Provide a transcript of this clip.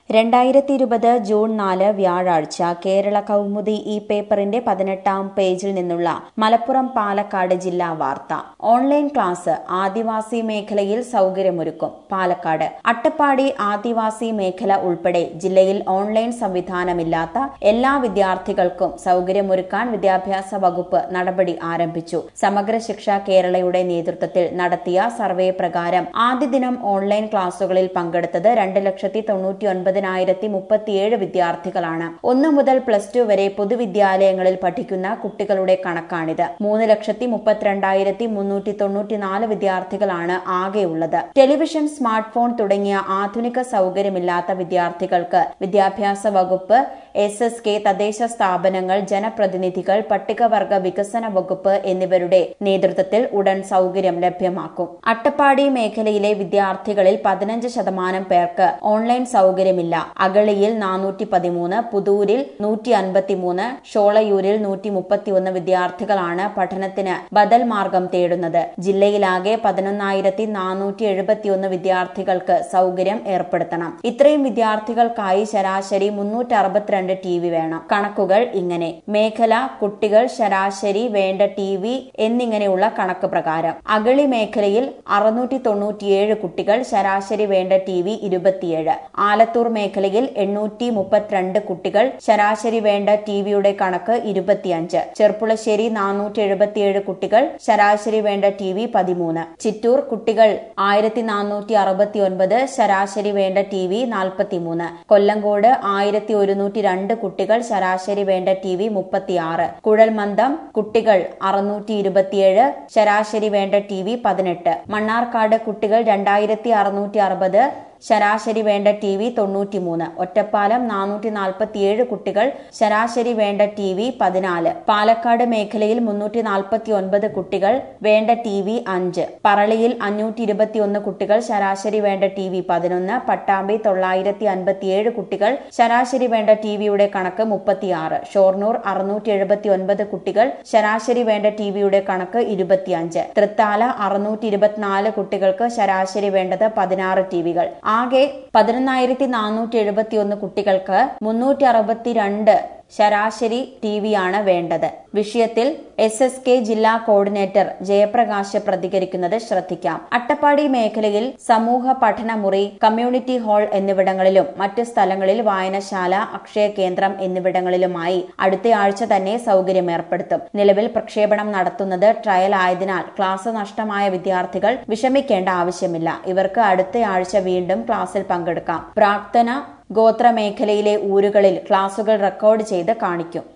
രണ്ടായിരത്തി ഇരുപത് ജൂൺ നാല് വ്യാഴാഴ്ച കേരള കൗമുദി ഈ പേപ്പറിന്റെ പതിനെട്ടാം പേജിൽ നിന്നുള്ള മലപ്പുറം പാലക്കാട് ജില്ലാ വാർത്ത ഓൺലൈൻ ക്ലാസ് ആദിവാസി മേഖലയിൽ സൗകര്യമൊരുക്കും പാലക്കാട് അട്ടപ്പാടി ആദിവാസി മേഖല ഉൾപ്പെടെ ജില്ലയിൽ ഓൺലൈൻ സംവിധാനമില്ലാത്ത എല്ലാ വിദ്യാർത്ഥികൾക്കും സൗകര്യമൊരുക്കാൻ വിദ്യാഭ്യാസ വകുപ്പ് നടപടി ആരംഭിച്ചു സമഗ്ര ശിക്ഷ കേരളയുടെ നേതൃത്വത്തിൽ നടത്തിയ സർവേ പ്രകാരം ആദ്യ ദിനം ഓൺലൈൻ ക്ലാസുകളിൽ പങ്കെടുത്തത് രണ്ട് ലക്ഷത്തി തൊണ്ണൂറ്റി ഒൻപതിനായിരത്തി മുപ്പത്തിയേഴ് വിദ്യാർത്ഥികളാണ് ഒന്ന് മുതൽ പ്ലസ് ടു വരെ പൊതുവിദ്യാലയങ്ങളിൽ പഠിക്കുന്ന കുട്ടികളുടെ കണക്കാണിത് മൂന്ന് ലക്ഷത്തി മുപ്പത്തിരണ്ടായിരത്തി മുന്നൂറ്റി തൊണ്ണൂറ്റിനാല് വിദ്യാർത്ഥികളാണ് ആകെയുള്ളത് ടെലിവിഷൻ സ്മാർട്ട് ഫോൺ തുടങ്ങിയ ആധുനിക സൗകര്യമില്ലാത്ത വിദ്യാർത്ഥികൾക്ക് വിദ്യാഭ്യാസ വകുപ്പ് എസ് എസ് കെ തദ്ദേശ സ്ഥാപനങ്ങൾ ജനപ്രതിനിധികൾ പട്ടികവർഗ വികസന വകുപ്പ് എന്നിവരുടെ നേതൃത്വത്തിൽ ഉടൻ സൗകര്യം ലഭ്യമാക്കും അട്ടപ്പാടി മേഖലയിലെ വിദ്യാർത്ഥികളിൽ പതിനഞ്ച് ശതമാനം പേർക്ക് ഓൺലൈൻ സൗകര്യമില്ല അഗളിയിൽ നാനൂറ്റി പതിമൂന്ന് പുതൂരിൽ നൂറ്റി അൻപത്തിമൂന്ന് ഷോളയൂരിൽ നൂറ്റി മുപ്പത്തിയൊന്ന് വിദ്യാർത്ഥികളാണ് പഠനത്തിന് ബദൽ മാർഗം തേടുന്നത് ജില്ലയിലാകെ പതിനൊന്നായിരത്തി നാനൂറ്റി എഴുപത്തിയൊന്ന് വിദ്യാർത്ഥികൾക്ക് സൗകര്യം ഏർപ്പെടുത്തണം ഇത്രയും വിദ്യാർത്ഥികൾക്കായി ശരാശരി മുന്നൂറ്റി അറുപത്തിരണ്ട് ടി വി വേണം കണക്കുകൾ ഇങ്ങനെ മേഖല കുട്ടികൾ ശരാശരി വേണ്ട ടി വി എന്നിങ്ങനെയുള്ള കണക്ക് പ്രകാരം അഗളി മേഖലയിൽ അറുന്നൂറ്റി തൊണ്ണൂറ്റിയേഴ് കുട്ടികൾ ശരാശരി വേണ്ട ടി വി ഇരുപത്തിയേഴ് ആലത്തൂർ മേഖലയിൽ എണ്ണൂറ്റി മുപ്പത്തിരണ്ട് കുട്ടികൾ ശരാശരി വേണ്ട ടി വിയുടെ കണക്ക് ഇരുപത്തിയഞ്ച് ചെർപ്പുളശ്ശേരി നാനൂറ്റി എഴുപത്തിയേഴ് കുട്ടികൾ ശരാശരി വേണ്ട ടി വി പതിമൂന്ന് ചിറ്റൂർ കുട്ടികൾ ആയിരത്തി നാനൂറ്റി അറുപത്തി ഒൻപത് ശരാശരി വേണ്ട ടി വി നാൽപ്പത്തിമൂന്ന് കൊല്ലങ്കോട് ആയിരത്തി ഒരുന്നൂറ്റി രണ്ട് കുട്ടികൾ ശരാശരി വേണ്ട ടി വി മുപ്പത്തിയാറ് കുഴൽമന്ദം കുട്ടികൾ അറുന്നൂറ്റി ഇരുപത്തിയേഴ് ശരാശരി വേണ്ട ടി വി പതിനെട്ട് മണ്ണാർക്കാട് കുട്ടികൾ രണ്ടായിരത്തി അറുന്നൂറ്റി അറുപത് ശരാശരി വേണ്ട ടി വി തൊണ്ണൂറ്റിമൂന്ന് ഒറ്റപ്പാലം നാനൂറ്റി നാൽപ്പത്തിയേഴ് കുട്ടികൾ ശരാശരി വേണ്ട ടി വി പതിനാല് പാലക്കാട് മേഖലയിൽ മുന്നൂറ്റി നാൽപ്പത്തി ഒൻപത് കുട്ടികൾ വേണ്ട ടി വി അഞ്ച് പറളിയിൽ അഞ്ഞൂറ്റി ഇരുപത്തിയൊന്ന് കുട്ടികൾ ശരാശരി വേണ്ട ടി വി പതിനൊന്ന് പട്ടാമ്പി തൊള്ളായിരത്തി അൻപത്തിയേഴ് കുട്ടികൾ ശരാശരി വേണ്ട ടി വിയുടെ കണക്ക് മുപ്പത്തിയാറ് ഷോർണൂർ അറുന്നൂറ്റി എഴുപത്തി ഒൻപത് കുട്ടികൾ ശരാശരി വേണ്ട ടി വിയുടെ കണക്ക് ഇരുപത്തിയഞ്ച് തൃത്താല അറുന്നൂറ്റി ഇരുപത്തിനാല് കുട്ടികൾക്ക് ശരാശരി വേണ്ടത് പതിനാറ് ടി വികൾ ആകെ പതിനൊന്നായിരത്തി നാനൂറ്റി എഴുപത്തിയൊന്ന് കുട്ടികൾക്ക് മുന്നൂറ്റി അറുപത്തിരണ്ട് ശരാശരി ടി വിയാണ് വേണ്ടത് വിഷയത്തിൽ എസ് എസ് കെ ജില്ലാ കോർഡിനേറ്റർ ജയപ്രകാശ് പ്രതികരിക്കുന്നത് ശ്രദ്ധിക്കാം അട്ടപ്പാടി മേഖലയിൽ സമൂഹ പഠനമുറി കമ്മ്യൂണിറ്റി ഹാൾ എന്നിവിടങ്ങളിലും മറ്റ് സ്ഥലങ്ങളിൽ വായനശാല അക്ഷയ കേന്ദ്രം എന്നിവിടങ്ങളിലുമായി അടുത്തയാഴ്ച തന്നെ സൗകര്യം ഏർപ്പെടുത്തും നിലവിൽ പ്രക്ഷേപണം നടത്തുന്നത് ട്രയൽ ആയതിനാൽ ക്ലാസ് നഷ്ടമായ വിദ്യാർത്ഥികൾ വിഷമിക്കേണ്ട ആവശ്യമില്ല ഇവർക്ക് അടുത്തയാഴ്ച വീണ്ടും ക്ലാസ്സിൽ പങ്കെടുക്കാം പ്രാക്തന ഗോത്ര മേഖലയിലെ ഊരുകളിൽ ക്ലാസുകൾ റെക്കോർഡ് ചെയ്ത് കാണിക്കും